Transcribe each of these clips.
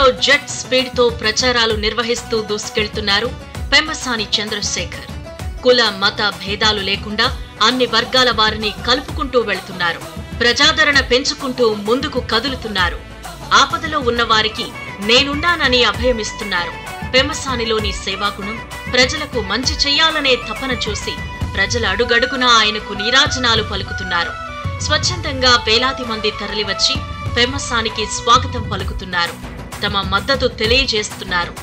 jet speed తో ప్రచారాలు నిర్వహిస్తూ దూసుకెళ్తున్నారు పెమ్మసాని చంద్రశేఖర్ కుల మత భేదాలు లేకుండా అన్ని వర్గాల వారిని కలుపుకుంటూ వెళ్తున్నారు ప్రజాదరణ పెంచుకుంటూ ముందుకు కదులుతున్నారు ఆపదలో ఉన్న వారికి నేనున్నానని అభయమిస్తున్నారు పెమ్మసానిలోని సేవాగుణం ప్రజలకు మంచి చెయ్యాలనే తపన చూసి ప్రజల అడుగడుగునా ఆయనకు నీరాజనాలు పలుకుతున్నారు స్వచ్ఛందంగా వేలాది మంది తరలివచ్చి పెమ్మసానికి స్వాగతం పలుకుతున్నారు తమ మద్దతు తెలియజేస్తున్నారు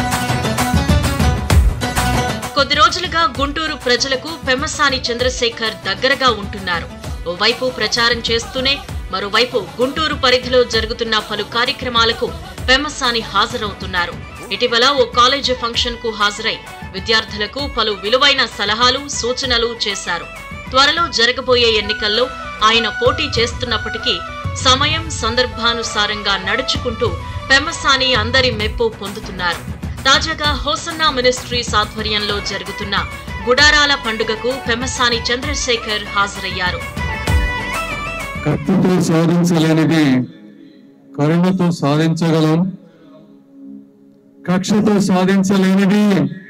కొద్ది రోజులుగా గుంటూరు ప్రజలకు పెమ్మసాని చంద్రశేఖర్ దగ్గరగా ఉంటున్నారు ఓవైపు ప్రచారం చేస్తూనే మరోవైపు గుంటూరు పరిధిలో జరుగుతున్న పలు కార్యక్రమాలకు పెమ్మసాని హాజరవుతున్నారు ఇటీవల ఓ కాలేజీ ఫంక్షన్ కు హాజరై విద్యార్థులకు పలు విలువైన సలహాలు సూచనలు చేశారు త్వరలో జరగబోయే ఎన్నికల్లో ఆయన పోటీ చేస్తున్నప్పటికీ సమయం సందర్భానుసారంగా నడుచుకుంటూ పెమ్మసాని అందరి మెప్పు పొందుతున్నారు తాజాగా హోసన్నా మినిస్ట్రీస్ ఆధ్వర్యంలో జరుగుతున్న గుడారాల పండుగకు పెమ్మసాని చంద్రశేఖర్ హాజరయ్యారు కత్తితో సాధించలేనిది కరుణతో సాధించగలం కక్షతో సాధించలేనిది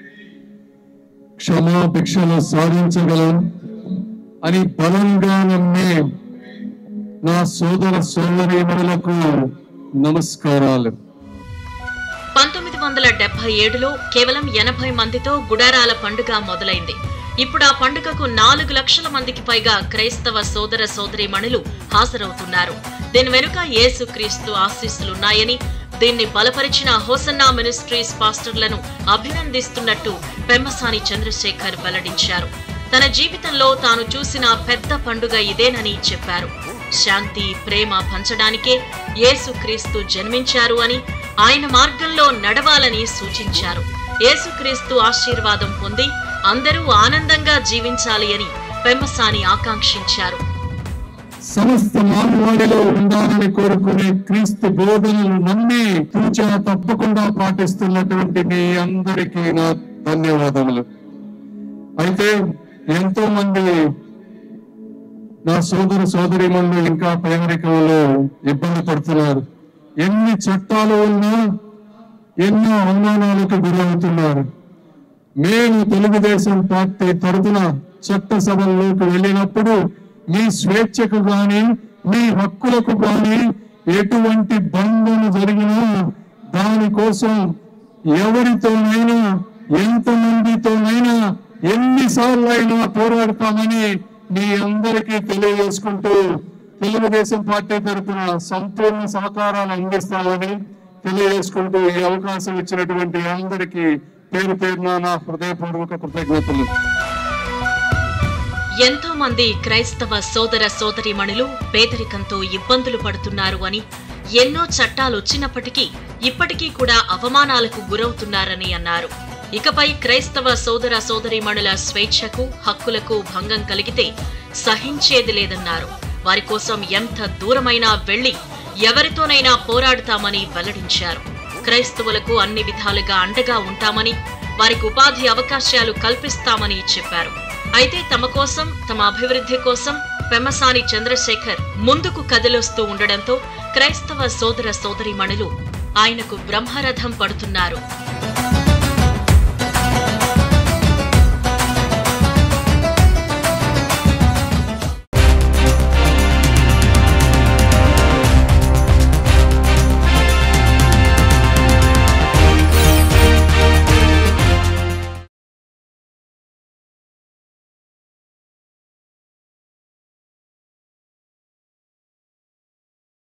క్షమాభిక్షలో సాధించగలం అని బలంగా నమ్మే నా సోదర సోదరీమణులకు నమస్కారాలు పంతొమ్మిది వందల డెబ్బై ఏడులో కేవలం ఎనభై మందితో గుడారాల పండుగ మొదలైంది ఇప్పుడు ఆ పండుగకు నాలుగు లక్షల మందికి పైగా క్రైస్తవ సోదర సోదరీమణులు హాజరవుతున్నారు దీని వెనుక యేసుక్రీస్తు ఆశీస్సులున్నాయని దీన్ని బలపరిచిన హోసన్నా మినిస్ట్రీస్ పాస్టర్లను అభినందిస్తున్నట్టు పెమ్మసాని చంద్రశేఖర్ వెల్లడించారు తన జీవితంలో తాను చూసిన పెద్ద పండుగ ఇదేనని చెప్పారు శాంతి ప్రేమ పంచడానికే యేసుక్రీస్తు జన్మించారు అని ఆయన మార్గంలో నడవాలని సూచించారు యేసుక్రీస్తు ఆశీర్వాదం పొంది అందరూ ఆనందంగా జీవించాలి అని పెమ్మసాని ఆకాంక్షించారు సమస్త మానవాళిలో ఉండాలని కోరుకునే క్రీస్తు బోధనలు నమ్మి తూచా తప్పకుండా పాటిస్తున్నటువంటి మీ అందరికీ నా ధన్యవాదములు అయితే ఎంతో మంది నా సోదర సోదరిమణులు ఇంకా పేదరికంలో ఇబ్బంది పడుతున్నారు ఎన్ని చట్టాలు ఉన్నా ఎన్నో అవమానాలకు గురవుతున్నారు మేము తెలుగుదేశం పార్టీ తరఫున చట్టసభల్లోకి వెళ్ళినప్పుడు మీ స్వేచ్ఛకు గాని మీ హక్కులకు గాని ఎటువంటి బంధన జరిగినా దానికోసం ఎవరితోనైనా ఎంతమందితోనైనా ఎన్నిసార్లు అయినా పోరాడతామని మీ అందరికీ తెలియజేసుకుంటూ తెలుగుదేశం పార్టీ తరఫున సంపూర్ణ సహకారాలు అందిస్తామని తెలియజేసుకుంటూ ఈ అవకాశం ఇచ్చినటువంటి అందరికీ పేరు పేరున నా హృదయపూర్వక కృతజ్ఞతలు ఎంతో మంది క్రైస్తవ సోదర సోదరీమణులు పేదరికంతో ఇబ్బందులు పడుతున్నారు అని ఎన్నో చట్టాలు వచ్చినప్పటికీ ఇప్పటికీ కూడా అవమానాలకు గురవుతున్నారని అన్నారు ఇకపై క్రైస్తవ సోదర సోదరీమణుల స్వేచ్ఛకు హక్కులకు భంగం కలిగితే సహించేది లేదన్నారు వారి కోసం ఎంత దూరమైనా వెళ్లి ఎవరితోనైనా పోరాడుతామని వెల్లడించారు క్రైస్తవులకు అన్ని విధాలుగా అండగా ఉంటామని వారికి ఉపాధి అవకాశాలు కల్పిస్తామని చెప్పారు అయితే తమ కోసం తమ అభివృద్ధి కోసం పెమ్మసాని చంద్రశేఖర్ ముందుకు కదిలొస్తూ ఉండడంతో క్రైస్తవ సోదర సోదరీమణులు ఆయనకు బ్రహ్మరథం పడుతున్నారు